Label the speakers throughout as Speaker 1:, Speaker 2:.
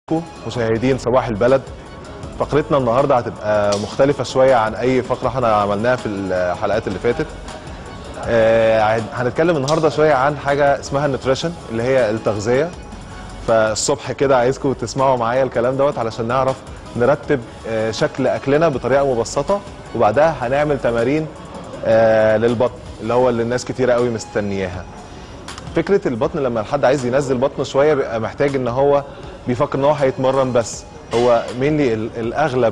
Speaker 1: مشاهدين صباح البلد فقرتنا النهارده هتبقى مختلفه شويه عن اي فقره احنا عملناها في الحلقات اللي فاتت آه، هنتكلم النهارده شويه عن حاجه اسمها النوتريشن اللي هي التغذيه فالصبح كده عايزكم تسمعوا معايا الكلام دوت علشان نعرف نرتب آه، شكل اكلنا بطريقه مبسطه وبعدها هنعمل تمارين آه، للبطن اللي هو اللي الناس كتيره قوي مستنياها فكره البطن لما الحد عايز ينزل بطنه شويه بيبقى محتاج ان هو بيفكر ان هو هيتمرن بس هو مينلي الاغلب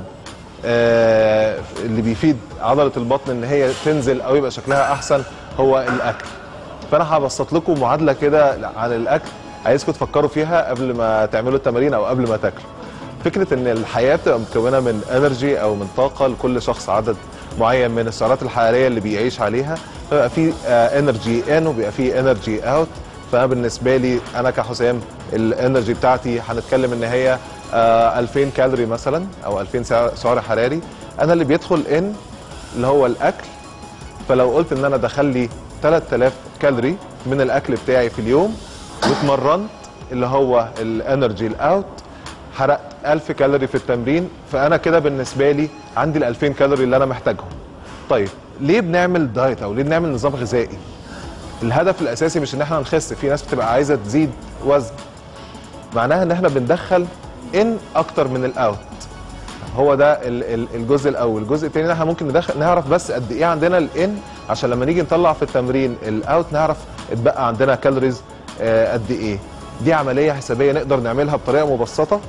Speaker 1: آه، اللي بيفيد عضله البطن ان هي تنزل او يبقى شكلها احسن هو الاكل فانا هبسط لكم معادله كده عن الاكل عايزكم تفكروا فيها قبل ما تعملوا التمارين او قبل ما تاكلوا فكره ان الحياه بتبقى مكونه من انرجي او من طاقه لكل شخص عدد معين من السعرات الحراريه اللي بيعيش عليها فبقى في انرجي ان وبيبقى في انرجي اوت فانا بالنسبه لي انا كحسام الانرجي بتاعتي هنتكلم ان هي آه 2000 كالوري مثلا او 2000 سعر- سعر حراري انا اللي بيدخل ان اللي هو الاكل فلو قلت ان انا دخل لي 3000 كالوري من الاكل بتاعي في اليوم واتمرنت اللي هو الانرجي الاوت حرقت 1000 كالوري في التمرين فانا كده بالنسبه لي عندي ال 2000 كالوري اللي انا محتاجهم طيب ليه بنعمل دايت او ليه بنعمل نظام غذائي الهدف الاساسي مش ان احنا نخس في ناس بتبقى عايزه تزيد وزن معناها ان احنا بندخل ان اكتر من الاوت هو ده ال- ال- الجزء الاول الجزء الثاني احنا ممكن ندخل نعرف بس قد ايه عندنا الان عشان لما نيجي نطلع في التمرين الاوت نعرف اتبقى عندنا كالوريز آه، قد ايه دي عمليه حسابيه نقدر نعملها بطريقه مبسطه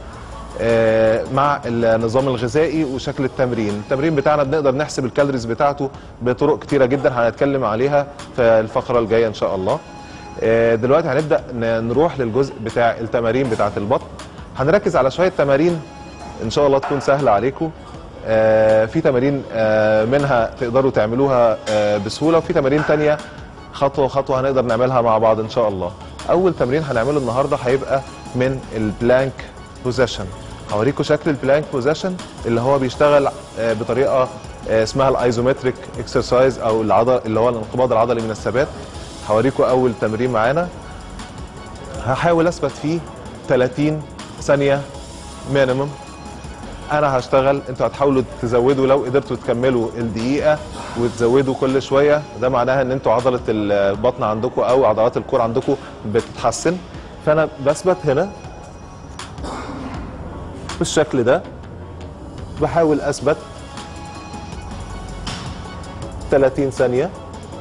Speaker 1: آه، مع النظام الغذائي وشكل التمرين التمرين بتاعنا بنقدر نحسب الكالوريز بتاعته بطرق كتيره جدا هنتكلم عليها في الفقره الجايه ان شاء الله آه، دلوقتي هنبدا ن- نروح للجزء بتاع التمارين بتاعه البطن هنركز على شويه تمارين ان شاء الله تكون سهله عليكم آه، في تمارين آه، منها تقدروا تعملوها آه، بسهوله وفي تمارين تانية خطوه خطوه هنقدر نعملها مع بعض ان شاء الله اول تمرين هنعمله النهارده هيبقى من البلانك بوزيشن هوريكم شكل البلانك بوزيشن اللي هو بيشتغل آه، بطريقه آه، اسمها الايزومتريك اكسرسايز او العضل اللي هو الانقباض العضلي من الثبات هوريكم اول تمرين معانا هحاول اثبت فيه 30 ثانيه مينيمم انا هشتغل انتوا هتحاولوا تزودوا لو قدرتوا تكملوا الدقيقه وتزودوا كل شويه ده معناها ان انتوا عضله البطن عندكم او عضلات الكور عندكم بتتحسن فانا بثبت هنا بالشكل ده بحاول اثبت 30 ثانيه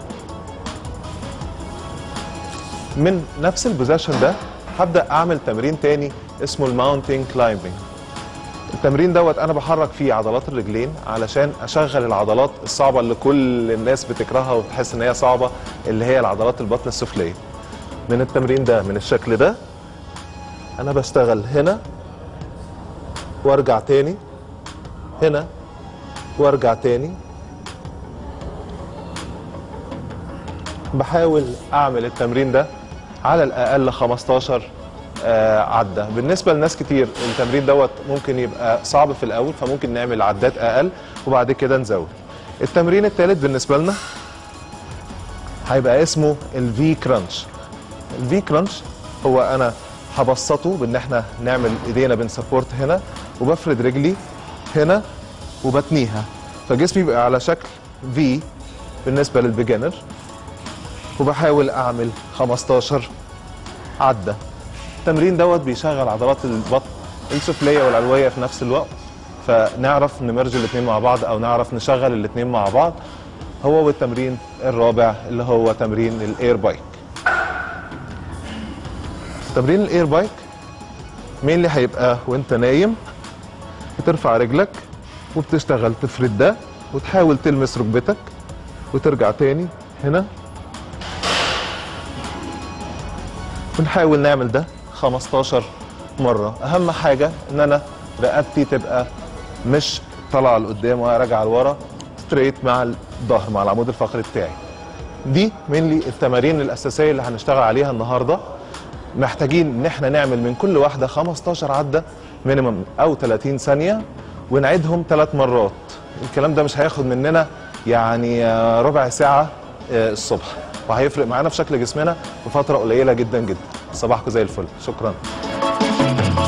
Speaker 1: من نفس البوزيشن ده هبدا اعمل تمرين تاني اسمه الماونتين كلايمبنج التمرين دوت انا بحرك فيه عضلات الرجلين علشان اشغل العضلات الصعبه اللي كل الناس بتكرهها وتحس ان هي صعبه اللي هي العضلات البطن السفليه من التمرين ده من الشكل ده انا بشتغل هنا وارجع تاني هنا وارجع تاني بحاول اعمل التمرين ده على الاقل 15 آه، عده بالنسبه لناس كتير التمرين دوت ممكن يبقى صعب في الاول فممكن نعمل عدات اقل وبعد كده نزود التمرين الثالث بالنسبه لنا هيبقى اسمه الفي كرانش الفي كرانش هو انا هبسطه بان احنا نعمل ايدينا بنسبورت هنا وبفرد رجلي هنا وبتنيها فجسمي بيبقى على شكل في بالنسبه للبيجنر وبحاول اعمل 15 عده التمرين دوت بيشغل عضلات البطن السفليه والعلويه في نفس الوقت فنعرف نمرج الاثنين مع بعض او نعرف نشغل الاثنين مع بعض هو والتمرين الرابع اللي هو تمرين الاير بايك تمرين الاير بايك مين اللي هيبقى وانت نايم بترفع رجلك وبتشتغل تفرد ده وتحاول تلمس ركبتك وترجع تاني هنا بنحاول نعمل ده 15 مرة أهم حاجة إن أنا رقبتي تبقى مش طالعة لقدام ولا راجعة لورا ستريت مع الظهر مع العمود الفقري بتاعي دي مين التمارين الأساسية اللي هنشتغل عليها النهاردة محتاجين إن احنا نعمل من كل واحدة 15 عدة مينيمم أو 30 ثانية ونعيدهم ثلاث مرات الكلام ده مش هياخد مننا يعني آه، ربع ساعة آه، الصبح وهيفرق معانا في شكل جسمنا في فترة قليلة جدا جدا صباحكم زي الفل شكرا